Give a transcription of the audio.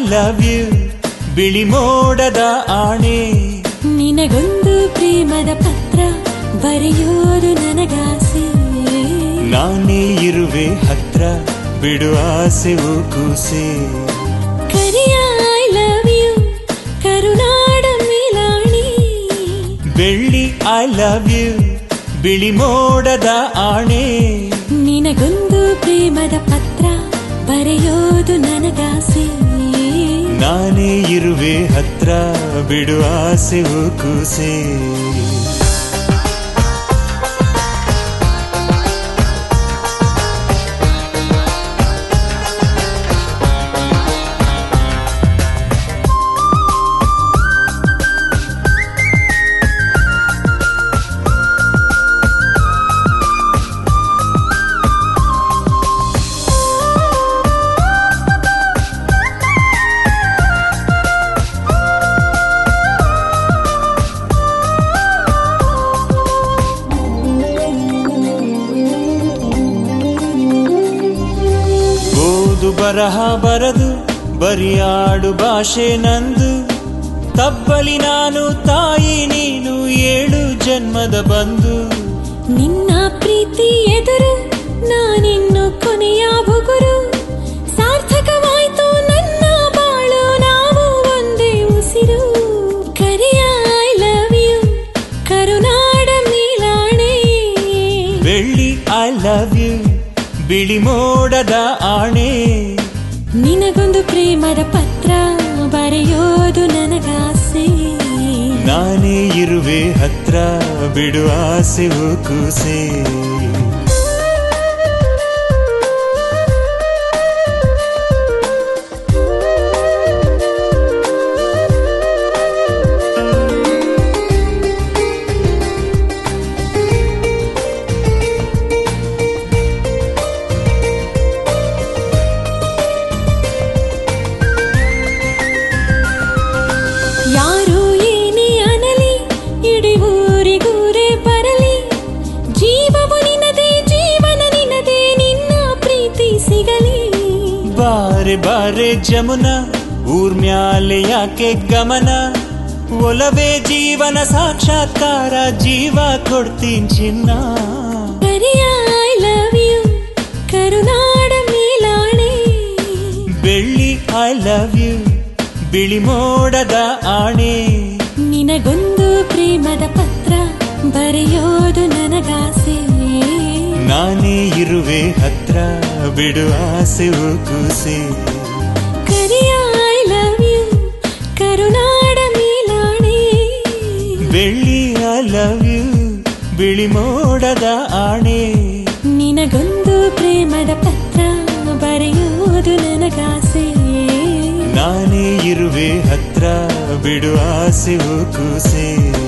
love you ಬಿಳಿ ಮೋಡದ ಆಣೆ ನಿನಗೊಂದು ಪ್ರೇಮದ ಪತ್ರ ಬರೆಯೋದು ನನಗಾಸೆ ನಾನೇ ಇರುವೆ ಹತ್ರ ಬಿಡು ಆಸೆವು ಕೂಸೆ ಕರಿಯ ಐ ಲವ್ ಯು ಕರುನಾಡ ಮೇಲಾಣಿ ಬೆಳ್ಳಿ ಐ ಲವ್ ಯು ಬಿಳಿ ಮೋಡದ ಆಣೆ ನಿನಗೊಂದು ಪ್ರೇಮದ ಪತ್ರ ಬರೆಯೋದು ನನಗಾಸೆ ನಾನೇ ಇರುವೆ ಹತ್ರ ಬಿಡು ಆಸೆವು ಕೂಸೆ ಓದು ಬರಹ ಬರದು ಬರಿಯಾಡು ಭಾಷೆ ನಂದು ತಬ್ಬಲಿ ನಾನು ತಾಯಿ ನೀನು ಏಳು ಜನ್ಮದ ಬಂದು ನಿನ್ನ ಪ್ರೀತಿ ಎದುರು ನಾನಿನ್ನು ಕೊನೆಯ ಬುಗುರು ಸಾರ್ಥಕವಾಯ್ತು ನನ್ನ ಬಾಳು ನಾವು ಒಂದೇ ಉಸಿರು ಕರಿಯ ಐ ಲವ್ ಯು ಕರುನಾಡ ಮೇಲಾಣೆ ಬೆಳ್ಳಿ ಐ ಲವ್ ಯು ಬಿಳಿ ಮೋಡದ ಆಣೆ ನಿನಗೊಂದು ಪ್ರೇಮದ ಪತ್ರ ಬರೆಯೋದು ನನಗಾಸೆ ನಾನೇ ಇರುವೆ ಹತ್ರ ಬಿಡು ಆಸೆವು ಕೂಸೆ ಯಾರು ಏನೇ ಅನಲಿ ಇಡೀ ಊರಿಗೂರೇ ಬರಲಿ ಜೀವವು ನಿನದೇ ಜೀವನ ನಿನದೇ ನಿನ್ನ ಪ್ರೀತಿ ಸಿಗಲಿ ಬಾರೆ ಬಾರೆ ಜಮುನ ಊರ್ಮ್ಯಾಲೆ ಯಾಕೆ ಗಮನ ಒಲವೇ ಜೀವನ ಸಾಕ್ಷಾತ್ಕಾರ ಜೀವ ಕೊಡ್ತೀನಿ ಚಿನ್ನ ಕರಿಯ ಐ ಲವ್ ಯು ಕರುನಾಡ ಮೇಲಾಣೆ ಬೆಳ್ಳಿ ಐ ಲವ್ ಯು ಬಿಳಿ ಮೋಡದ ಆಣೆ ನಿನಗೊಂದು ಪ್ರೇಮದ ಪತ್ರ ಬರೆಯೋದು ನನಗಾಸೆ ನಾನೇ ಇರುವೆ ಹತ್ರ ಬಿಡು ಆಸೆವು ಕೂಸೆ ಕರಿಯ ಐ ಲವ್ ಯು ಕರುನಾಡ ಮೇಲಾಣೆ ಬೆಳ್ಳಿ ಐ ಲವ್ ಯು ಬಿಳಿ ಮೋಡದ ಆಣೆ ನಿನಗೊಂದು ಪ್ರೇಮದ ಪತ್ರ ಬರೆಯೋದು ನನಗಾಸೆ ನಾನೇ ಇರುವೆ ಹತ್ರ ಬಿಡು ಆಸೆವು ಕೂಸೆ